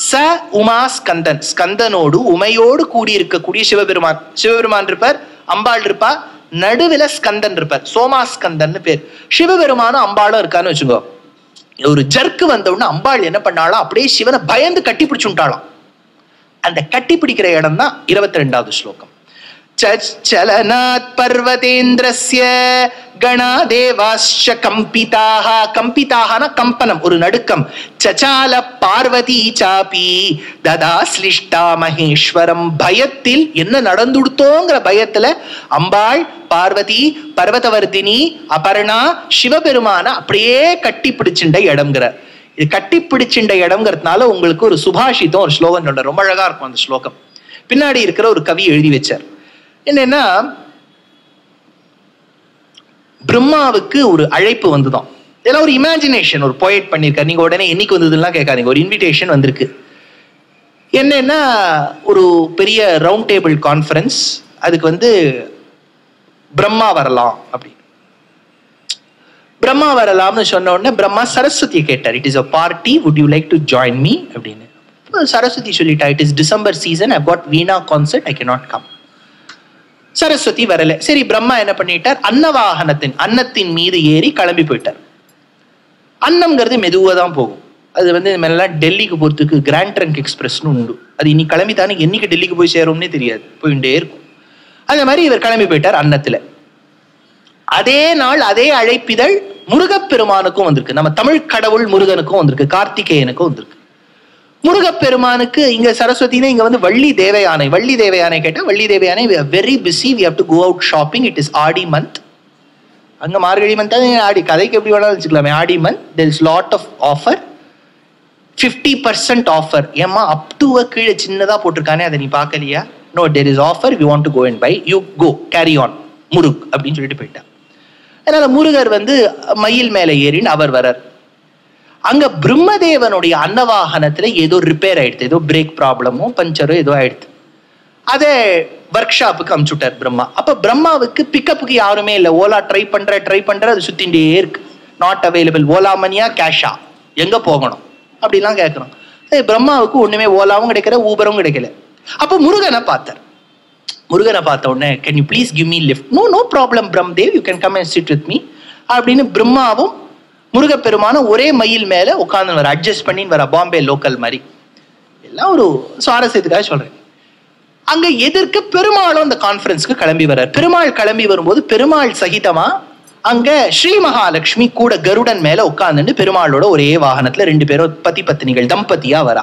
ச உமா ஸ்கந்தன் ஸ்கந்தனோடு உமையோடு கூடியிருக்கக்கூடிய சிவபெருமான் சிவபெருமான் இருப்பார் அம்பாள் இருப்பா நடுவுல ஸ்கந்தன் இருப்பார் சோமா ஸ்கந்தன் பேர் சிவபெருமானும் அம்பாளும் இருக்கான்னு வச்சுக்கோ ஒரு ஜர்க்கு வந்த உடனே அம்பாள் என்ன பண்ணாலும் அப்படியே சிவனை பயந்து கட்டி பிடிச்சுட்டாளாம் அந்த கட்டி பிடிக்கிற இடம் தான் இருபத்தி ரெண்டாவது ஸ்லோகம் சலனாத் பர்வதேந்திரஸ்ய கணாதேவாஸ்ச கம்பிதாக கம்பிதாகன கம்பனம் ஒரு நடுக்கம் சச்சால பார்வதி சாபி ததா ஸ்லிஷ்டா மகேஸ்வரம் பயத்தில் என்ன நடந்துடுத்தோங்கிற பயத்துல அம்பாள் பார்வதி பர்வதவர்தினி அபர்ணா சிவபெருமான அப்படியே கட்டி பிடிச்சின்ற இடம்ங்கிறார் இது கட்டி பிடிச்சின்ற இடம்ங்கிறதுனால உங்களுக்கு ஒரு சுபாஷிதம் ஒரு ஸ்லோகம் சொல்ற ரொம்ப அழகா இருக்கும் அந்த ஸ்லோகம் பின்னாடி இருக்கிற ஒரு கவி எழுதி வச்சார் என்னன்னா பிரம்மாவுக்கு ஒரு அழைப்பு வந்துதான் இதெல்லாம் ஒரு இமேஜினேஷன் ஒரு போயட் பண்ணியிருக்காரு நீங்க உடனே என்னைக்கு வந்ததுலாம் கேட்காதீங்க ஒரு இன்விடேஷன் வந்திருக்கு என்னன்னா ஒரு பெரிய ரவுண்ட் டேபிள் கான்ஃபரன்ஸ் அதுக்கு வந்து பிரம்மா வரலாம் அப்படி பிரம்மா வரலாம்னு சொன்ன உடனே பிரம்மா சரஸ்வதியை கேட்டார் it is a party would you like to join me அப்படின்னு சரஸ்வதி சொல்லிட்டா it is December season I got veena concert I can not come Saraswati வரல சரி பிரம்மா என்ன பண்ணிட்டார் அன்னவாகனத்தின் அன்னத்தின் மீது ஏறி கிளம்பி போயிட்டார் அன்னம்ங்கிறது மெதுவாக தான் போகும் அது வந்து மெல்லாம் டெல்லிக்கு போகிறதுக்கு கிராண்ட் ட்ரங்க் எக்ஸ்பிரஸ்னு உண்டு அது இன்னைக்கு கிளம்பி தானே என்னைக்கு டெல்லிக்கு போய் சேரும்னே தெரியாது போயிட்டே இருக்கும் அந்த மாதிரி இவர் கிளம்பி போயிட்டார் அன்னத்துல அதே நாள் அதே அழைப்பிதழ் முருகப்பெருமானுக்கும் வந்திருக்கு நம்ம தமிழ் கடவுள் முருகனுக்கும் வந்திருக்கு கார்த்திகேயனுக்கும் வந்திருக்கு முருகப்பெருமானுக்கு இங்க சரஸ்வதினா இங்க வந்து வள்ளி தேவயானை வள்ளி தேவயானை கேட்டா Valli Devayani very busy we have to go out shopping it is Aadi month அங்க மார்கழி மந்த் ஆடி கதைக்கு எப்படி வேணாலும் வச்சுக்கலாமே Aadi month there is lot of offer fifty percent offer ஏமா அப் டு கீழே சின்னதா போட்டிருக்கானே அதை நீ பார்க்கலையா no there is offer we want to go and bye you go carry on Murug அப்படின்னு சொல்லிட்டு போயிட்டான் அதனால முருகர் வந்து மயில் மேல ஏறின்னு அவர் வரார் அங்க பிரம்மதேவனுடைய அன்னவாகனத்துல ஏதோ ரிப்பேர் ஆயிடுது ஏதோ பிரேக் ப்ராப்ளமோ பஞ்சரோ ஏதோ ஆயிடுது அதை ஒர்க் ஷாப்புக்கு அமுச்சுட்டார் பிரம்மா அப்ப பிரம்மாவுக்கு பிக்கப்புக்கு யாருமே இல்லை ஓலா ட்ரை பண்ற ட்ரை பண்ற அது சுத்திண்டே இருக்கு நாட் அவைலபிள் ஓலா மணியா கேஷா எங்க போகணும் அப்படிலாம் கேட்கணும் ஏய், பிரம்மாவுக்கு ஒண்ணுமே ஓலாவும் கிடைக்கல ஊபரும் கிடைக்கல அப்போ முருகனை பார்த்தார் முருகனை பார்த்த உடனே can you please give me lift no no problem Brahmdev you can come and sit with me அப்படின்னு பிரம்மாவும் முருகப்பெருமானும் ஒரே மயில் மேல உட்காந்து வர அட்ஜஸ்ட் பண்ணி வர பாம்பே லோக்கல் மாதிரி எல்லாம் ஒரு சுவாரஸ்யத்துக்காக சொல்றேன் அங்க எதிர்க்க பெருமாளும் அந்த கான்ஃபரன்ஸ்க்கு கிளம்பி வர்றார் பெருமாள் கிளம்பி வரும்போது பெருமாள் சகிதமா அங்க ஸ்ரீ மகாலட்சுமி கூட கருடன் மேல உட்கார்ந்துட்டு பெருமாளோட ஒரே வாகனத்துல ரெண்டு பேரும் பதி பத்னிகள் தம்பதியா வரா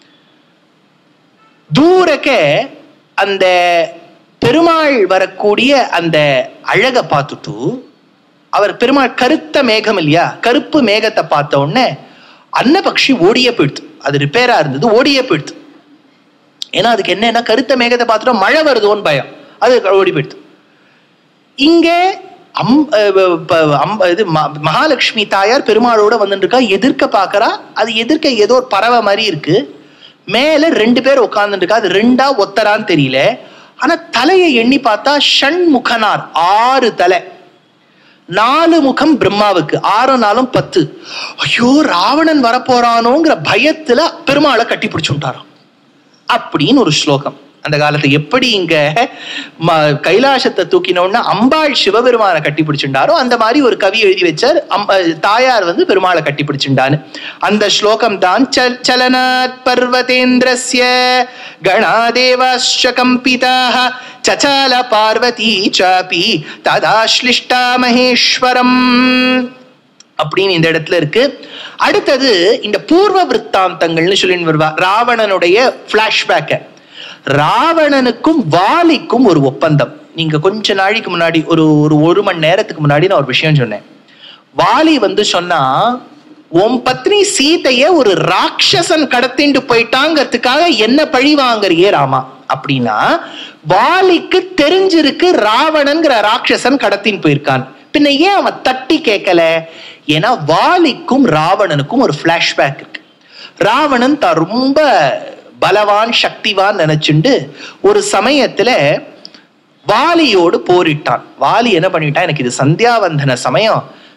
தூரக்க அந்த பெருமாள் வரக்கூடிய அந்த அழக பார்த்துட்டு அவர் பெருமாள் கருத்த மேகம் இல்லையா கருப்பு மேகத்தை பார்த்த உடனே அன்னபக்ஷி ஓடியே போயிடுது அது ரிப்பேரா இருந்தது ஓடியே போயிடுது ஏன்னா அதுக்கு என்னன்னா கருத்த மேகத்தை பார்த்துட்டா மழை வருதோன்னு பயம் அது ஓடி போயிடுது இங்க அம் அஹ் ப- அம்ப- இது ம- மகாலட்சுமி தாயார் பெருமாளோட வந்துட்டு இருக்கா எதிர்க்க பார்க்கறா அது எதிர்க்க ஏதோ ஒரு பறவை மாதிரி இருக்கு மேல ரெண்டு பேர் உட்கார்ந்துட்டு இருக்கா அது ரெண்டா ஒத்தரான்னு தெரியல ஆனா தலையை எண்ணி பார்த்தா ஷண்முகனார் ஆறு தலை நாலு முகம் பிரம்மாவுக்கு ஆறு நாளும் பத்து ஐயோ ராவணன் வரப்போறானோங்கிற பயத்துல பெருமாளை கட்டி பிடிச்சுட்டாராம் அப்படின்னு ஒரு ஸ்லோகம் அந்த காலத்து எப்படி இங்க ம- கைலாசத்தை தூக்கினோன்னா அம்பாள் சிவபெருமானை கட்டி பிடிச்சுட்டாரோ அந்த மாதிரி ஒரு கவி எழுதி வச்சார் அம்- அஹ் தாயார் வந்து பெருமாளை கட்டி பிடிச்சுட்டான்னு அந்த ஸ்லோகம் தான் சல்- சலனாத் பர்வதேந்திரஸ்ய கணாதேவாஸ்ச கம்பிதாக சச்சால பார்வதி சாபி ததாஸ்லிஷ்டா மகேஸ்வரம் அப்படின்னு இந்த இடத்துல இருக்கு அடுத்தது இந்த பூர்வ விற்த்தாந்தங்கள்னு சொல்லி வருவா ராவணனுடைய பிளாஷ்பேக்க ராவணனுக்கும் வாலிக்கும் ஒரு ஒப்பந்தம் நீங்க கொஞ்ச நாளைக்கு முன்னாடி ஒரு ஒரு ஒரு மணி நேரத்துக்கு முன்னாடி நான் ஒரு விஷயம் சொன்னேன் வாலி வந்து சொன்னா உன் பத்னி சீதைய ஒரு ராட்சசன் கடத்திண்டு போயிட்டாங்கிறதுக்காக என்ன பழி வாங்குறியே ராமா அப்படின்னா வாலிக்கு தெரிஞ்சிருக்கு ராவணன்கிற ராட்சசன் கடத்தின்னு போயிருக்கான் பின்ன ஏன் அவன் தட்டி கேட்கல ஏன்னா வாலிக்கும் ராவணனுக்கும் ஒரு பிளாஷ்பேக் இருக்கு ராவணன் தான் ரொம்ப பலவான் சக்திவான் நினைச்சுண்டு ஒரு சமயத்துல வாலியோடு போரிட்டான் வாலி என்ன பண்ணிட்டான் எனக்கு இது சந்தியாவந்தன சமயம்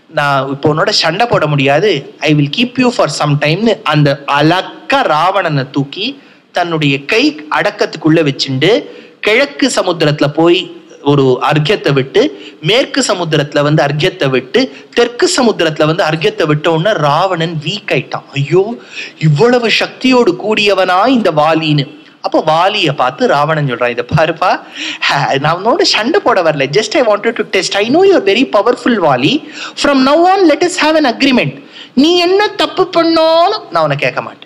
நான் இப்போ உன்னோட சண்டை போட முடியாது I will keep you for some டைம்னு அந்த அழக்கா ராவணனை தூக்கி தன்னுடைய கை அடக்கத்துக்குள்ள வச்சுண்டு கிழக்கு சமுத்திரத்துல போய் ஒரு அர்க்கியத்தை விட்டு மேற்கு சமுத்திரத்துல வந்து அர்க்கியத்தை விட்டு தெற்கு சமுத்திரத்துல வந்து அர்க்கியத்தை விட்ட உடனே ராவணன் வீக் ஆயிட்டான் ஐயோ இவ்வளவு சக்தியோடு கூடியவனா இந்த வாலின்னு அப்போ வாலியை பார்த்து ராவணன் சொல்றான் இதை பாருப்பா நான் உன்னோட சண்டை போட வரல just I wanted to test I know your very powerful Vali from now on let is have an agreement நீ என்ன தப்பு பண்ணாலும் நான் உன்னை கேட்க மாட்டேன்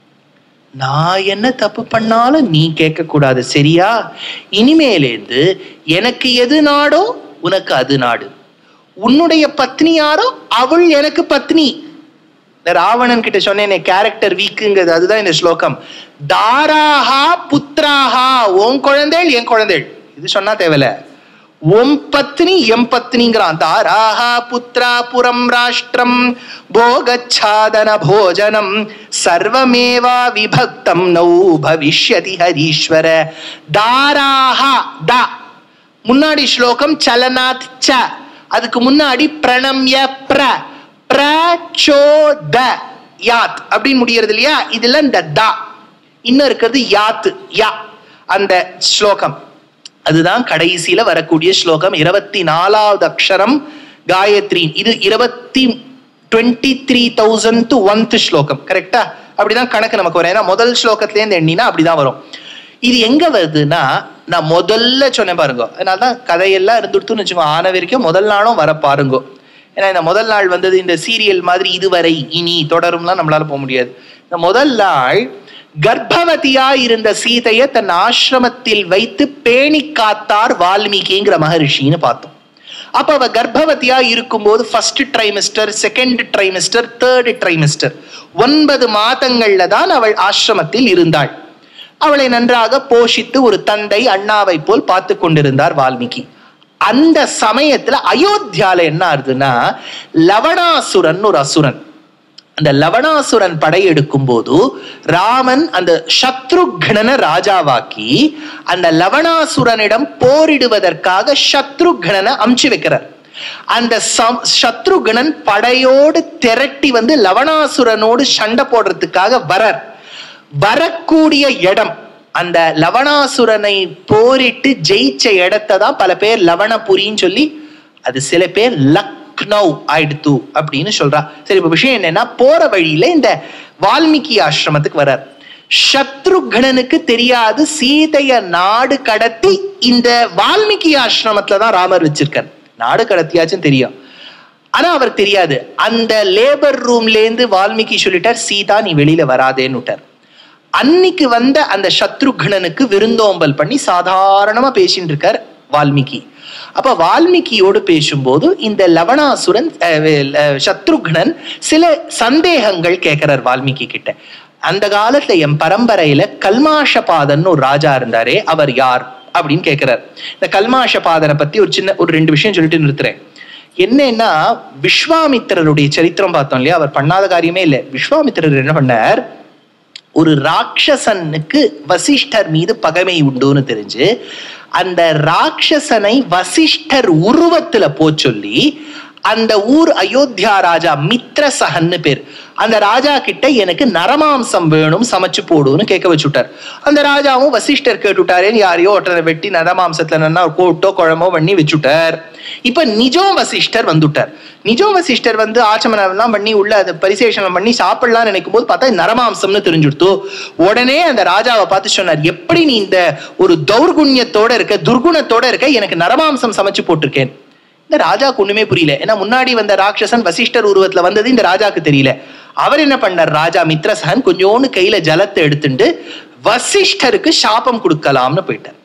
நான் என்ன தப்பு பண்ணாலும் நீ கேட்க கூடாது சரியா இனிமேலேந்து எனக்கு எது நாடோ உனக்கு அது நாடு உன்னுடைய பத்னி யாரோ அவள் எனக்கு பத்னி இந்த ராவணன் கிட்ட சொன்னேனே கேரக்டர் வீக்குங்கிறது அதுதான் இந்த ஸ்லோகம் தாராஹா புத்ராஹா உன் குழந்தைகள் என் குழந்தைகள் இது சொன்னா தேவையில்ல உம் பத்னி எம் பத்னிங்கிறான் தாராஹா புத்ரா புரம் ராஷ்டிரம் போகச்சாதன போஜனம் சர்வமேவா விபக்தம் நௌ பவிஷ்யதி ஹரீஸ்வர தாராஹா தா முன்னாடி ஸ்லோகம் சலனாத் ச அதுக்கு முன்னாடி பிரணம்ய பிர பிரச்சோத யாத் அப்படின்னு முடியறது இல்லையா இதுல இந்த தா இன்னும் இருக்கிறது யாத் யா அந்த ஸ்லோகம் அதுதான் கடைசியில வரக்கூடிய ஸ்லோகம் இருபத்தி நாலாவது அக்ஷரம் காயத்ரி இது இருபத்தி டுவெண்ட்டி த்ரீ தௌசண்ட் டு ஒன்த் ஸ்லோகம் கரெக்டா அப்படிதான் கணக்கு நமக்கு வரும் ஏன்னா முதல் ஸ்லோகத்திலேருந்து எண்ணினா அப்படிதான் வரும் இது எங்க வருதுன்னா நான் முதல்ல சொன்னேன் பாருங்க அதனாலதான் கதையெல்லாம் இருந்துடுத்துன்னு வச்சுக்கோங்க ஆன வரைக்கும் முதல் நாளும் வர பாருங்க ஏன்னா இந்த முதல் நாள் வந்தது இந்த சீரியல் மாதிரி இதுவரை இனி தொடரும்லாம் நம்மளால போக முடியாது இந்த முதல் நாள் கர்ப்பவதியா இருந்த சீதையை தன் ஆசிரமத்தில் வைத்து பேணி காத்தார் வால்மீகிங்கிற மகரிஷின்னு பார்த்தோம் அப்ப அவ கர்ப்பவதியா இருக்கும்போது first trimester second trimester third trimester ஒன்பது மாதங்கள்ல தான் அவள் ஆசிரமத்தில் இருந்தாள் அவளை நன்றாக போஷித்து ஒரு தந்தை அண்ணாவை போல் பார்த்து கொண்டிருந்தார் வால்மீகி அந்த சமயத்துல அயோத்தியால என்ன ஆகுதுன்னா லவணாசுரன் ஒரு அசுரன் அந்த லவணாசுரன் படையெடுக்கும் போது ராமன் அந்த சத்ருக்னனை ராஜாவாக்கி அந்த லவணாசுரனிடம் போரிடுவதற்காக சத்ருக்னனை அமுச்சு வைக்கிறார் அந்த சத்ருகணன் படையோடு திரட்டி வந்து லவணாசுரனோடு சண்டை போடுறதுக்காக வரார் வரக்கூடிய இடம் அந்த லவணாசுரனை போரிட்டு ஜெயிச்ச இடத்தை தான் பல பேர் லவணபுரின்னு சொல்லி அது சில பேர் லக்னௌ ஆயிடுத்து அப்படின்னு சொல்றா சரி இப்ப விஷயம் என்னன்னா போற வழியில இந்த வால்மீகி ஆசிரமத்துக்கு வர்றார் சத்ருகணனுக்கு தெரியாது சீதைய நாடு கடத்தி இந்த வால்மீகி ஆசிரமத்துல தான் ராமர் வச்சிருக்கார் நாடு கடத்தியாச்சும் தெரியும் ஆனா அவர் தெரியாது அந்த லேபர் ரூம்ல இருந்து வால்மீகி சொல்லிட்டார் சீதா நீ வெளியில வராதேன்னு விட்டார் அன்னைக்கு வந்த அந்த சத்ருகணனுக்கு விருந்தோம்பல் பண்ணி சாதாரணமா பேசிட்டு இருக்கார் வால்மீகி அப்ப வால்மீகியோடு பேசும்போது இந்த லவணாசுரன் சத்ருக்னன் சில சந்தேகங்கள் கேட்கிறார் வால்மீகி கிட்ட அந்த காலத்துல என் பரம்பரையில கல்மாஷபாதன் ஒரு ராஜா இருந்தாரே அவர் யார் அப்படின்னு கேட்கிறார் இந்த கல்மாஷபாதனை பத்தி ஒரு சின்ன ஒரு ரெண்டு விஷயம் சொல்லிட்டு நிறுத்துறேன் என்னன்னா விஸ்வாமித்திரருடைய சரித்திரம் பார்த்தோம் இல்லையா அவர் பண்ணாத காரியமே இல்லை விஸ்வாமித்திரர் என்ன பண்ணார் ஒரு ராட்சசனுக்கு வசிஷ்டர் மீது பகைமை உண்டுன்னு தெரிஞ்சு அந்த ராட்சசனை வசிஷ்டர் உருவத்துல போ சொல்லி அந்த ஊர் அயோத்தியா ராஜா மித்ரசகன்னு பேர் அந்த ராஜா கிட்ட எனக்கு நரமாம்சம் வேணும் சமைச்சு போடுன்னு கேட்க வச்சுட்டார் அந்த ராஜாவும் வசிஷ்டர் கேட்டுட்டாரேன்னு யாரையோ ஒருத்தனை வெட்டி நரமாம்சத்துல நல்லா கோட்டோ குழம்போ பண்ணி வச்சுட்டார் இப்ப நிஜம் வசிஷ்டர் வந்துட்டார் நிஜம் வசிஷ்டர் வந்து ஆச்சமனம் எல்லாம் பண்ணி உள்ள அதை பரிசேஷனம் பண்ணி சாப்பிடலாம் நினைக்கும் போது பார்த்தா நரமாம்சம்னு தெரிஞ்சுடுத்து உடனே அந்த ராஜாவை பார்த்து சொன்னார் எப்படி நீ இந்த ஒரு தௌர்குண்யத்தோட இருக்க துர்குணத்தோட இருக்க எனக்கு நரமாம்சம் சமைச்சு போட்டிருக்கேன் இந்த ராஜாக்கு ஒண்ணுமே புரியல ஏன்னா முன்னாடி வந்த ராட்சசன் வசிஷ்டர் உருவத்துல வந்தது இந்த ராஜாக்கு தெரியல அவர் என்ன பண்ணார் ராஜா மித்ரசகன் கொஞ்சோண்டு கையில ஜலத்தை எடுத்துட்டு வசிஷ்டருக்கு சாபம் கொடுக்கலாம்னு போயிட்டார்